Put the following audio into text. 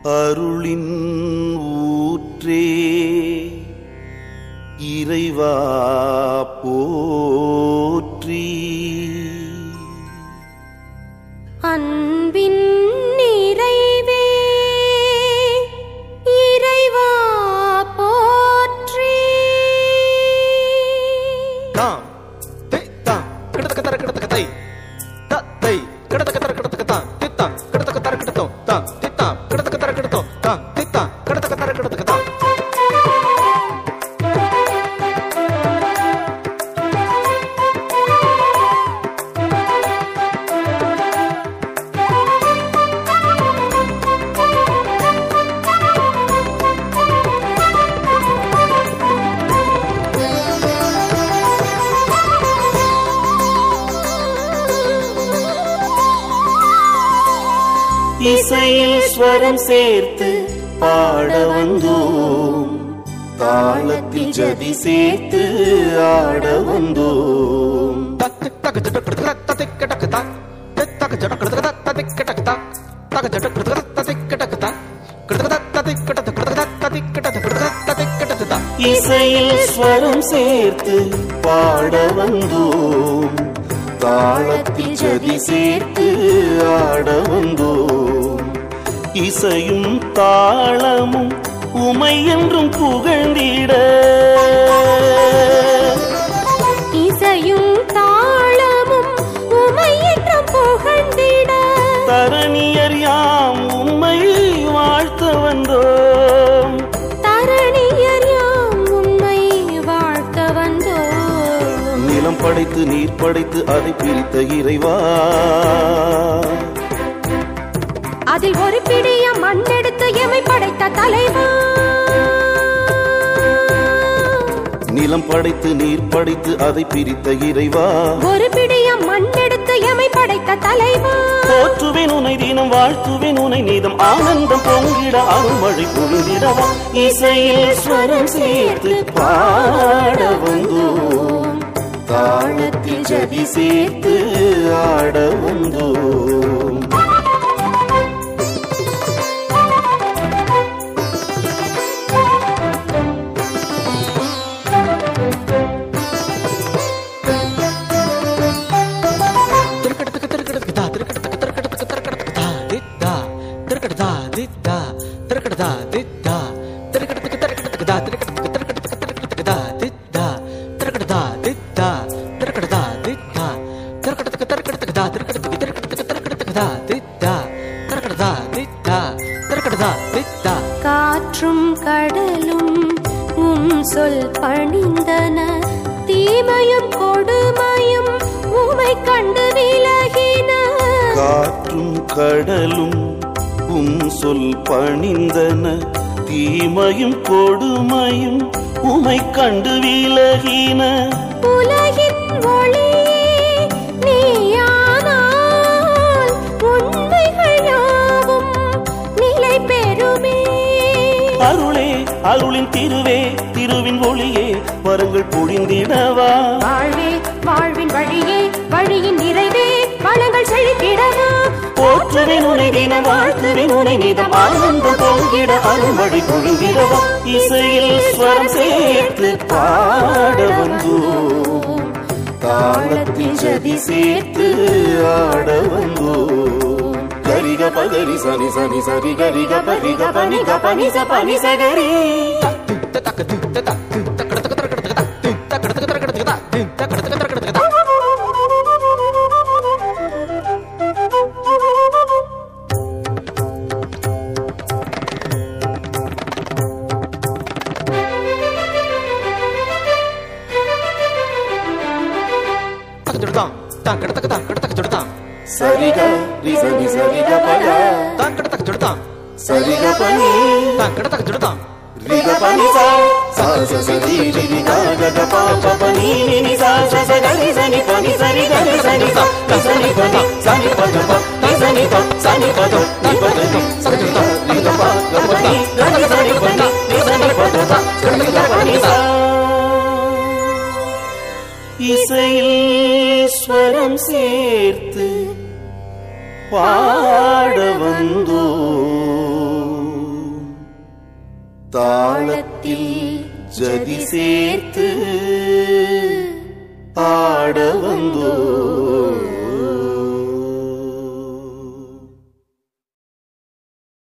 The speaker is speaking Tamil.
அருளின் ஊற்றே இறைவா போற்றி அன்பின் நிறைவே இறைவா போற்றி தாம் தை தாம் கிடத்தக்க தர கிடத்தக்க தை த தை கிடத்தக்க தர கிடத்தக்க தாம் தித்தாம் கிடத்தக்க தர கிடத்தோம் தாம் தித்தாம் கிடத்தக்க தர கிடத்தோம் தாம் தித்தாம் கிடத்தக்க தர கிடத்தக்க தாம் இசையில் ஸ்வரம் சேர்த்து பாட வந்தோம் தாளத்தில் ஜதி சேர்த்து ஆட வந்தோம் தக்கு தக்கு ஜட கிடத்தக்க தத்தை கிடக்க தா தக்கு ஜட கிடத்தக்க தத்தை கிடக்க தா தக்கு ஜட கிடத்தக்க தத்தை கிடக்க தா கிடத்தக்க தத்தை கிடத்த கிடத்தக்க தத்தை கிடத்த கிடத்தக்க தத்தை கிடத்த தா இசையில் ஸ்வரம் சேர்த்து பாட வந்தோம் தாளத்தில் ஜதி சேர்த்து ஆட வந்தோம் இசையும் தாளமும் உமை என்றும் புகழ்ந்திட இசையும் தாளமும் உமை என்றும் புகழ்ந்திட தரணியர் யாம் உம்மை வாழ்த்த வந்தோம் தரணியர் யாம் உம்மை வாழ்த்த வந்தோம் நிலம் படைத்து நீர் படைத்து அதை பிரித்த இறைவா அதில் ஒரு பிடிய மண்ணெடுத்து எமை படைத்த தலைவா நிலம் படைத்து நீர் படைத்து அதை பிரித்த இறைவா ஒரு பிடிய மண்ணெடுத்து எமை படைத்த தலைவா போற்றுவேன் உனை தினம் வாழ்த்துவேன் உனை நீதம் ஆனந்தம் பொங்கிட அருள்மழை பொழுதிடவா இசையில் ஸ்வரம் சேர்த்து பாட வந்தோம் தாளத்தில் ஜதி சேர்த்து ஆட வந்தோம் திருக்கடத்துக்கு திருக்கடத்துக்கு தா திருக்கடத்துக்கு திருக்கடத்துக்கு திருக்கடத்துக்கு தா தித்தா திருக்கடதா தித்தா திருக்கடதா தித்தா திருக்கடத்துக்கு திருக்கடத்துக்கு தா திருக்கடத்துக்கு திருக்கடத்துக்கு திருக்கடத்துக்கு தா தித்தா திருக்கடதா தித்தா திருக்கடதா தித்தா திருக்கடத்துக்கு திருக்கடத்துக்கு தா திருக்கடத்துக்கு திருக்கடத்துக்கு திருக்கடத்துக்கு தா தித்தா திருக்கடதா தித்தா திருக்கடதா தித்தா காற்றும் கடலும் உம் சொல் பணிந்தன தீமையும் கொடுமையும் உமை கண்டு விலகின காற்றும் கடலும் உம் சொல் பணிந்தன தீமையும் கொடுமையும் உமை கண்டு விலகின உலகின் ஒளியே நீயானால் உண்மைகள் யாவும் நிலை பெறுமே அருளே அருளின் திருவே திருவின் ஒளியே வரங்கள் பொழிந்திடவா வாழ்வே வாழ்வின் வழியே வழியின் நிறைவே வளங்கள் செழித்திடவா போற்றுவேன் உனை தினம் வாழ்த்துவேன் உனை நிதம் ஆனந்தம் பொங்கிட அருள்மழை பொழிந்திடவா இசையில் ஸ்வரம் சேர்த்து பாட வந்தோம் தாளத்தில் ஜதி சேர்த்து ஆட வந்தோம் கரிக பகரி சனி சனி சரி கரிக பரிக பனிக பனிச பனிச கரி தித்த தக்க தித்த தா தித்த கடத்துக்கு திருக்கடத்துக்கு தா தித்த கடத்துக்கு திருக்கடத்துக்கு தா தித்த கடத்துக்கு திருக்கடத்துக்கு தா தக்க ஜுடுதாம் தான் கடத்துக்கு தான் கடத்துக்கு ஜுடுதாம் சரிக ரிசனி சரிக பக தான் கடத்துக்கு ஜுடுதாம் சரிக பனி தான் கடத்துக்கு ஜுடுதாம் ரிக பனி சா சா ச ச ரி ரி ரி க க க ப ப ப நீ நீ நீ சா ச ச க ரி ச நி ப நி ச ரி க ரி ச நி சா ரி ச நி ப நி ச நி ப த ப நீ ச நி ப ச நி ப த நீ ப த த ச க ஜுடுதாம் ரி க ப க ப நீ ர நி ச நி ப நி நீ ச நி ப த த கடத்துக்கு க ப நீ சா இசையில் ஸ்வரம் சேர்த்து பாட வந்தோம் தாளத்தில் ஜதி சேர்த்து ஆட வந்தோ